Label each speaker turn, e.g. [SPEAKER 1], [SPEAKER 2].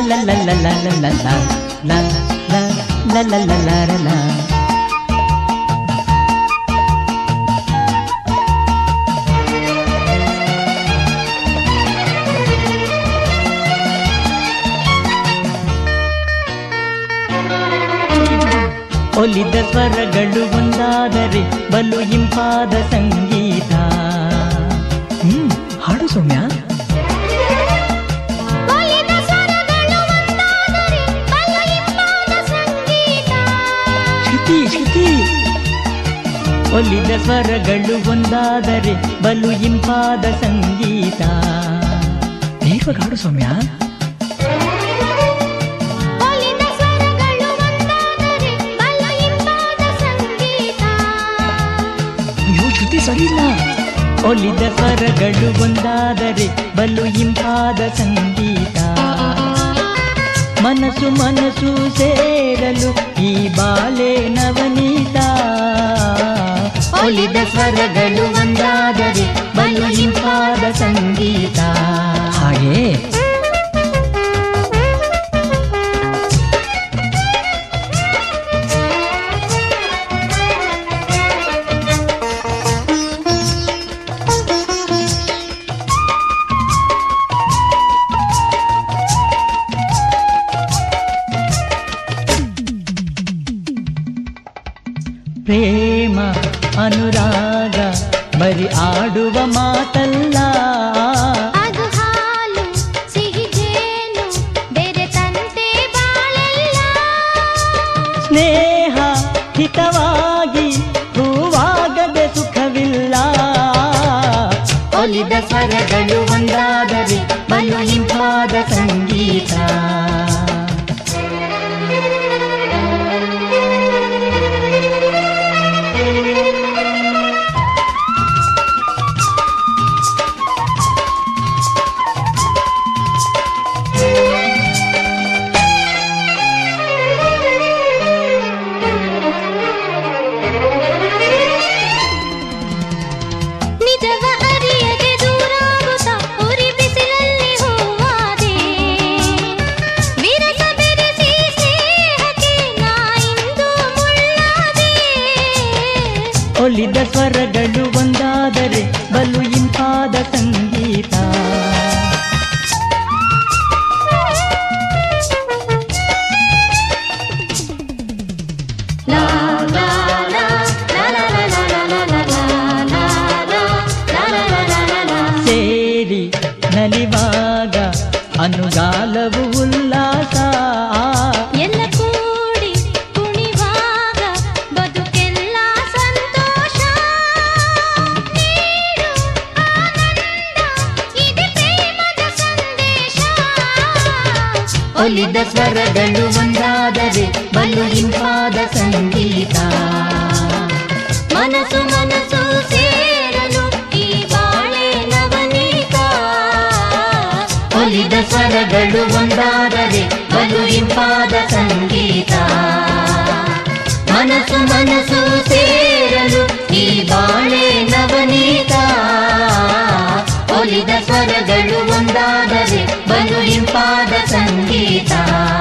[SPEAKER 1] la la la la la la la la la la la la la la la ಒಲಿದ ಸ್ವರಗಳು ಒಂದಾದರೆ ಬಲು ಇಂಪಾದ ಸಂಗೀತ ಹ್ಮ್ ಹಾಡು ಸೌಮ್ಯ
[SPEAKER 2] ಒಲಿದ ಸ್ವರಗಳು ಒಂದಾದರೆ ಬಲು ಇಂಪಾದ ಸಂಗೀತ
[SPEAKER 1] ಶ್ರುತಿ ಶ್ರುತಿ ಒಲಿದ ಸ್ವರಗಳು ಒಂದಾದರೆ ಬಲು ಇಂಪಾದ ಸಂಗೀತ ವೇಗವಾಗಿ ಹಾಡು ಸೌಮ್ಯ
[SPEAKER 2] ಒಲಿದ ಸ್ವರಗಳು ಒಂದಾದರೆ ಬಲು ಇಂಪಾದ ಸಂಗೀತ
[SPEAKER 1] ಅಯ್ಯೋ ಶ್ರುತಿ ಸರಿ ಇಲ್ಲ ಒಲಿದ ಸ್ವರಗಳು ಒಂದಾದರೆ ಬಲು ಇಂಪಾದ ಸಂಗೀತ ಮನಸ್ಸು ಮನಸ್ಸು ಸೇರಲು ಈ ಬಾಲೆ ನವನೀತ ಒಲಿದ ಸ್ವರಗಳು ಒಂದಾದರೆ ಬಲು ಇಂಪಾದ ಸಂಗೀತ ಹಾಗೆ ಪ್ರೇಮ ಅನುರಾಗ ಬರಿ ಆಡುವ ಮಾತಲ್ಲ
[SPEAKER 2] ಅದು ಹಾಲು ಸಿಹಿ ಜೇನು ಬೆರೆತಂತೆ ಬಾಳೆಲ್ಲ
[SPEAKER 1] ಸ್ನೇಹ ಹಿತವಾಗಿ ಹೂವಾಗದೆ ಸುಖವಿಲ್ಲ ಒಲಿದ ಸ್ವರಗಳು ಒಂದಾದರೆ ಬಲು ಇಂಪಾದ ಸಂಗೀತ
[SPEAKER 2] ನಿಜವ ಅರಿಯದೆ ದೂರಾಗುತ್ತ ಉರಿ ಬಿಸಿಲಲ್ಲಿ ಹೂವಾದೆ ವಿರಸ ಬೆರೆಸಿ ಸ್ನೇಹಕ್ಕೆ ನಾ ಇಂದು ಮುಳ್ಳಾದೆ
[SPEAKER 1] ಒಲಿದ ಸ್ವರಗಳು ಒಂದಾದರೆ ಬಲು ಇಂಪಾದ ಸಂಗೀತ
[SPEAKER 2] ಲಾ ಲಾ ಲಾ ಲಾ ಲಾ ಲಾ ಲಾ ಲಾ ಲಾ ಲಾ ಲಾ ಲಾ ಲಾ ಲಾ ಲಾ ಲಾ ಲಾ
[SPEAKER 1] ಸೇರಿ ನಲಿವಾಗ ಅನುಗಾಲವು ಉಲ್ಲಾಸ
[SPEAKER 2] ಎಲ್ಲ ಕೂಡಿ ಕುಣಿವಾಗ ಬದುಕೆಲ್ಲ ಸಂತೋಷ ನೀಡು ಆನಂದ ಇದೆ ಪ್ರೇಮದ ಸಂದೇಶ
[SPEAKER 1] ಒಲಿದ ಸ್ವರಗಳು ಒಂದಾದರೆ ಬಲು ಇಂಪಾದ ಸಂಗೀತ
[SPEAKER 2] ಮನಸ್ಸು ಮನಸ್ಸು ಸೇರಲು ಈ ಬಾಳೆ ನವನೀತ
[SPEAKER 1] ಒಲಿದ ಸ್ವರಗಳು ಒಂದಾದರೆ ಬಲು ಇಂಪಾದ ಸಂಗೀತ ಮನಸ್ಸು ಮನಸ್ಸು ಸೇರಲು ಈ ಬಾಳೆ ನವನೀತ ಒಲಿದ ಸ್ವರಗಳು ಒಂದಾದರೆ ಬಲು ಇಂಪಾದ ಸಂಗೀತ